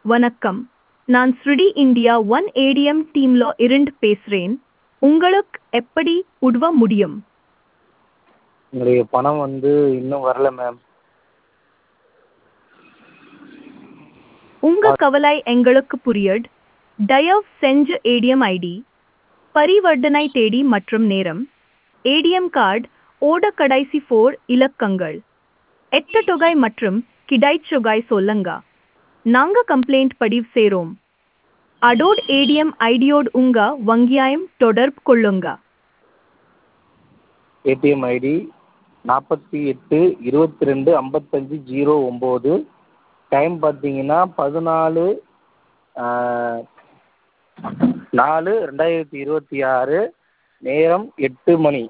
வணக்கம் நான் ஸ்ருடி இந்தியா ஒன் ஏடிஎம் டீம்ல இருந்து பேசுறேன் உங்களுக்கு எப்படி உதவ முடியும் என்னுடைய பணம் வந்து இன்னும் வரல மேம் உங்க கவலை எங்களுக்கு புரியுது தயவு செஞ்சு ஏடிஎம் ஐடி பரிவர்த்தனை தேதி மற்றும் நேரம் ஏடிஎம் கார்டு ஓட கடைசி ஃபோர் இலக்கங்கள் எட்டு தொகை மற்றும் கிடைச்சொகை சொல்லுங்க நாங்க கம்ப்ளைண்ட் பதிவு செய்றோம் அடோட் ஏடிஎம் ஐடியோடு உங்க வங்கியாயம் தொடர்பு கொள்ளுங்க ஏடிஎம் ஐடி நாற்பத்தி எட்டு இருபத்தி ரெண்டு ஐம்பத்தஞ்சு ஜீரோ ஒம்பது டைம் பார்த்தீங்கன்னா பதினாலு நாலு ரெண்டாயிரத்தி இருபத்தி ஆறு நேரம் எட்டு மணி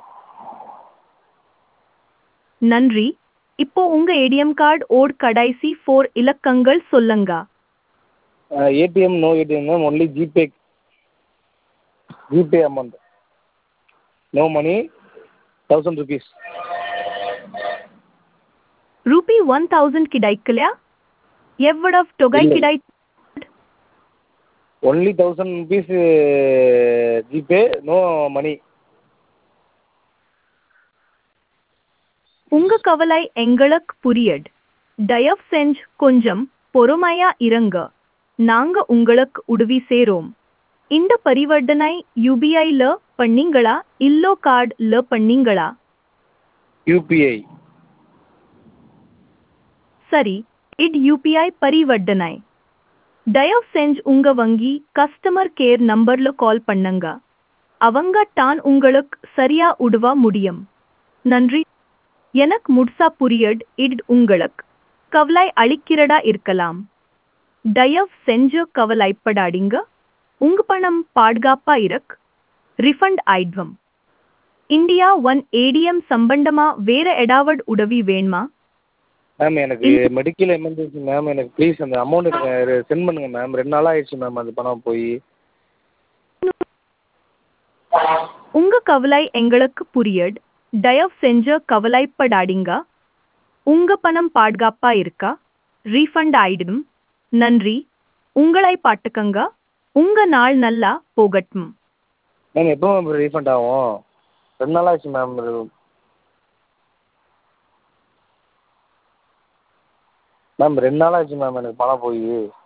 நன்றி இப்போ உங்க ஏடிஎம் கார்டு ஓட் கடைசி ஃபோர் இலக்கங்கள் சொல்லுங்க ATM no ATM ma'am only GPay GPay amount no money thousand rupees rupee one thousand கிடைக்கலையா எவ்வளவு தொகை இல்லை. கிடை only thousand rupees GPay no money உங்க கவலை எங்களுக்கு புரியுது தயவு செஞ்சு கொஞ்சம் பொறுமையா இருங்க நாங்க உங்களுக்கு உதவி செய்றோம் இந்த பரிவர்த்தனை யூபிஐல பண்ணீங்களா இல்லோ கார்டுல பண்ணீங்களா யூபிஐ சரி இது யூபிஐ பரிவர்த்தனை தயவு செஞ்சு உங்க வங்கி கஸ்டமர் கேர் நம்பர்ல கால் பண்ணுங்க அவங்க தான் உங்களுக்கு சரியா உதவ முடியும் நன்றி எனக்கு முழுசா புரியுது இது உங்களுக்கு கவலை அளிக்கிறதா இருக்கலாம் தயவு செஞ்சு கவலைப்படாதீங்க உங்க பணம் பாதுகாப்பா இருக்கு ரிஃபண்ட் ஆயிடுவோம் இந்தியா ஒன் ஏடிஎம் சம்பந்தமா வேற ஏதாவது உதவி வேணுமா மேம் எனக்கு மெடிக்கல் எமர்ஜென்சி மேம் எனக்கு ப்ளீஸ் அந்த அமௌண்ட் எனக்கு சென்ட் பண்ணுங்கள் மேம் ரெண்டு நாளாக ஆயிடுச்சு மேம் அந்த பணம் போய் உங்க கவலை எங்களுக்கு புரியுது தயவு செஞ்சு கவலைப்படாதீங்க உங்க பணம் பாதுகாப்பா இருக்கா ரீஃபண்ட் ஆயிடும் நன்றி உங்களை பாட்டுக்கங்க உங்க நாள் நல்லா போகட்டும் மேம் எப்போ மேம் ரீஃபண்ட் ஆகும் ரெண்டு நாள் ஆச்சு மேம் மேம் ரெண்டு நாள் ஆச்சு மேம் எனக்கு பணம் போய்